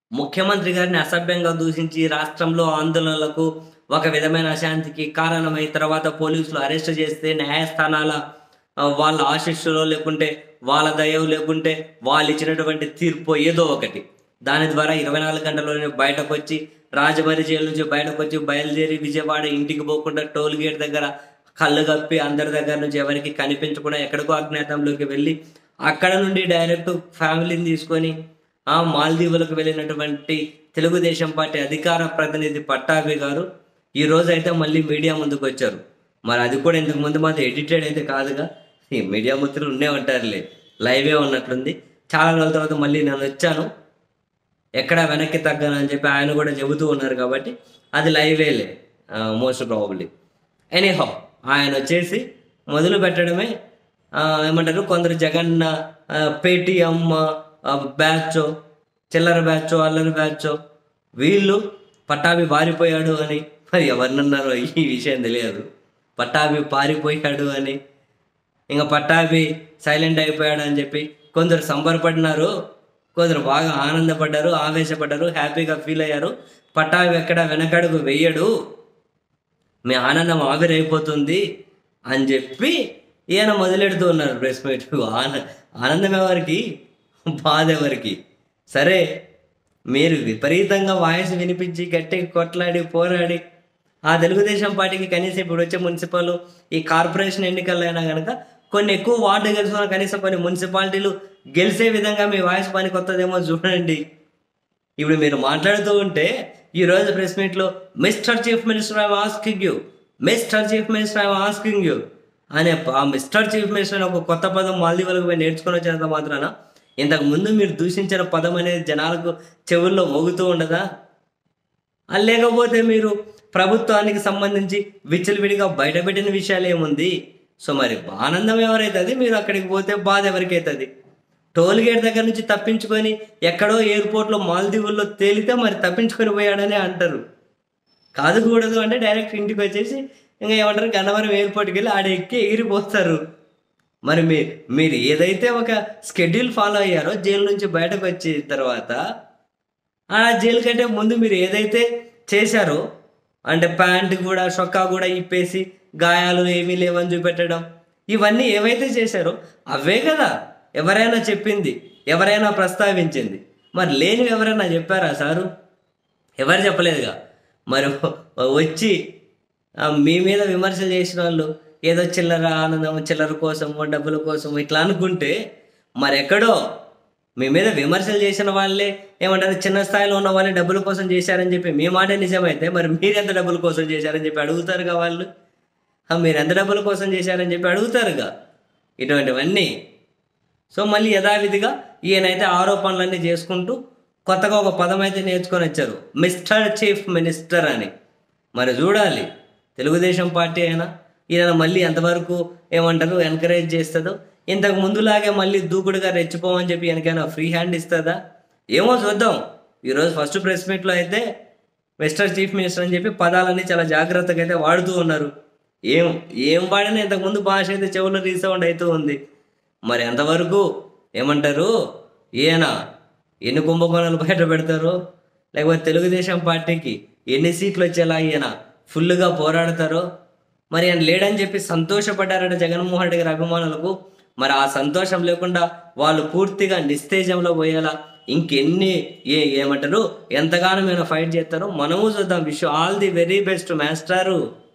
ముఖ్యమంత్రి గారిని అసభ్యంగా దూషించి రాష్ట్రంలో ఆందోళనలకు ఒక విధమైన అశాంతికి కారణమై తర్వాత పోలీసులు అరెస్ట్ చేస్తే న్యాయస్థానాల ఆ, వాళ్ళ ఆశిస్సులో లేకుంటే వాళ్ళ దయవు లేకుంటే వాళ్ళు ఇచ్చినటువంటి తీర్పు ఏదో ఒకటి దాని ద్వారా ఇరవై నాలుగు గంటల్లోనే బయటకు వచ్చి రాజమండ్రి జైలు నుంచి బయటకు వచ్చి బయలుదేరి విజయవాడ ఇంటికి పోకుండా టోల్ గేట్ దగ్గర కళ్ళు కప్పి అందరి దగ్గర నుంచి ఎవరికి కనిపించకుండా ఎక్కడికో అజ్ఞాతంలోకి వెళ్ళి అక్కడ నుండి డైరెక్ట్ ఫ్యామిలీని తీసుకొని ఆ మాల్దీవులకు వెళ్ళినటువంటి తెలుగుదేశం పార్టీ అధికార ప్రతినిధి పట్టాభి గారు ఈ రోజు అయితే మళ్ళీ మీడియా ముందుకు వచ్చారు మరి అది కూడా ఇంతకు ముందు మాత్రం ఎడిటెడ్ అయితే కాదుగా ఈ మీడియా మిత్రులు ఉండే ఉంటారులే లైవే ఉన్నట్లుంది చాలా రోజుల తర్వాత మళ్ళీ నేను వచ్చాను ఎక్కడ వెనక్కి తగ్గను అని చెప్పి ఆయన కూడా చెబుతూ ఉన్నారు కాబట్టి అది లైవేలే మోస్ట్ ప్రాబబ్లీ ఎనీహౌ ఆయన వచ్చేసి మొదలు పెట్టడమే ఆ, ఏమంటారు కొందరు జగన్ పేటిఎం బ్యాచ్ చిల్లర బ్యాచ్ అల్లరి బ్యాచ్ వీళ్ళు పట్టాభి పారిపోయాడు అని మరి ఎవరినన్నారో ఈ విషయం తెలియదు పట్టాభి పారిపోయాడు అని ఇంకా పట్టాభి సైలెంట్ అయిపోయాడు అని చెప్పి కొందరు సంబరపడినారు కొందరు బాగా ఆనందపడ్డారు ఆవేశపడ్డారు హ్యాపీగా ఫీల్ అయ్యారు పట్టాభి ఎక్కడ వెనకడుగు వెయ్యడు మీ ఆనందం ఆవిరైపోతుంది అని చెప్పి ఈయన మొదలెడుతూ ఉన్నారు ప్రెస్ మీట్ ఆన ఆనందం ఎవరికి బాధ ఎవరికి సరే మీరు విపరీతంగా వాయిస్ వినిపించి గట్టిగా కొట్లాడి పోరాడి ఆ తెలుగుదేశం పార్టీకి కనీసం ఇప్పుడు వచ్చే మున్సిపల్ ఈ కార్పొరేషన్ ఎన్నికల్లో అయినా కనుక కొన్ని ఎక్కువ వార్డు గెలుచుకున్న కనీసం కొన్ని మున్సిపాలిటీలు గెలిచే విధంగా మీ వాయిస్ పని కొత్తదేమో చూడండి ఇప్పుడు మీరు మాట్లాడుతూ ఉంటే ఈ రోజు ప్రెస్ మీట్ లో mister chief minister I asking you mister chief minister I asking you అనే ప- ఆ మిస్టర్ చీఫ్ మినిస్టర్ అనే ఒక కొత్త పదం మాల్దీవులకు పోయి నేర్చుకుని వచ్చినంత మాత్రాన ఇంతకు ముందు మీరు దూషించిన పదం అనేది జనాలకు చెవుల్లో మోగుతూ ఉండదా ఆ లేకపోతే మీరు ప్రభుత్వానికి సంబంధించి విచ్చలవిడిగా బయటపెట్టిన విషయాలు ఏముంది సో మరి ఆనందం ఎవరైతుంది మీరు అక్కడికి పోతే బాధ ఎవరికైతుంది టోల్ గేట్ దగ్గర నుంచి తప్పించుకొని ఎక్కడో ఎయిర్పోర్ట్లో మాల్దీవుల్లో తేలితే మరి తప్పించుకొని పోయాడని అంటారు కాదు కూడదు అంటే డైరెక్ట్ ఇంటికి వచ్చేసి ఇంకా ఏమంటారు గన్నవరం ఎయిర్పోర్ట్కి వెళ్ళి ఆడ ఎక్కి ఎగిరిపోస్తారు మరి మీ మీరు ఏదైతే ఒక స్కెడ్యూల్ ఫాలో అయ్యారో జైలు నుంచి బయటకు వచ్చిన తర్వాత ఆ జైలు కంటే ముందు మీరు ఏదైతే చేశారో అంటే ప్యాంట్ కూడా చొక్కా కూడా ఇప్పేసి గాయాలు ఏమీ లేవని చూపెట్టడం ఇవన్నీ ఏవైతే చేశారో అవే కదా ఎవరైనా చెప్పింది ఎవరైనా ప్రస్తావించింది మరి లేనివి ఎవరైనా చెప్పారా సారు ఎవరు చెప్పలేదుగా మరి వచ్చి ఆ, మీ మీద విమర్శలు చేసిన వాళ్ళు ఏదో చిల్లర ఆనందం చిల్లర కోసమో డబ్బుల కోసమో ఇట్లా అనుకుంటే మరి ఎక్కడో మీ మీద విమర్శలు చేసిన వాళ్ళే ఏమంటారు చిన్న స్థాయిలో ఉన్న వాళ్ళే డబ్బుల కోసం చేశారని చెప్పి మీ మాట నిజమైతే మరి మీరు ఎంత డబ్బుల కోసం చేశారని చెప్పి అడుగుతారుగా వాళ్ళు ఆ, మీరు ఎంత డబ్బుల కోసం చేశారని చెప్పి అడుగుతారుగా ఇటువంటివన్నీ సో మళ్ళీ యథావిధిగా ఈయనైతే ఆరోపణలన్నీ చేసుకుంటూ కొత్తగా ఒక పదం అయితే నేర్చుకొని వచ్చారు మిస్టర్ చీఫ్ మినిస్టర్ అని మరి చూడాలి తెలుగుదేశం పార్టీ అయినా ఈయన మళ్ళీ ఎంతవరకు ఏమంటారు ఎంకరేజ్ చేస్తుందో ఇంతకు ముందులాగే మళ్ళీ దూకుడుగా రెచ్చిపోమని చెప్పి వెనకైనా ఫ్రీ హ్యాండ్ ఇస్తుందా ఏమో చూద్దాం ఈరోజు ఫస్ట్ ప్రెస్ మీట్లో అయితే మిస్టర్ చీఫ్ మినిస్టర్ అని చెప్పి పదాలన్నీ చాలా జాగ్రత్తగా అయితే వాడుతూ ఉన్నారు ఏం ఏం వాడినా ఇంతకుముందు భాష అయితే చెవులో రీసౌండ్ అవుతూ ఉంది మరి ఎంతవరకు ఏమంటారు ఈయన ఎన్ని కుంభకోణాలు బయట పెడతారు లేకపోతే తెలుగుదేశం పార్టీకి ఎన్ని సీట్లు వచ్చేలా ఈయన ఫుల్గా పోరాడతారో మరి ఆయన లేడని చెప్పి సంతోషపడ్డారట జగన్మోహన్ రెడ్డి గారి అభిమానులకు మరి ఆ సంతోషం లేకుండా వాళ్ళు పూర్తిగా నిస్తేజంలో పోయేలా ఇంకెన్ని ఏ ఏమంటారు ఎంతగానో మేము ఫైట్ చేస్తారో మనము చూద్దాం wish all the very best మాస్టారు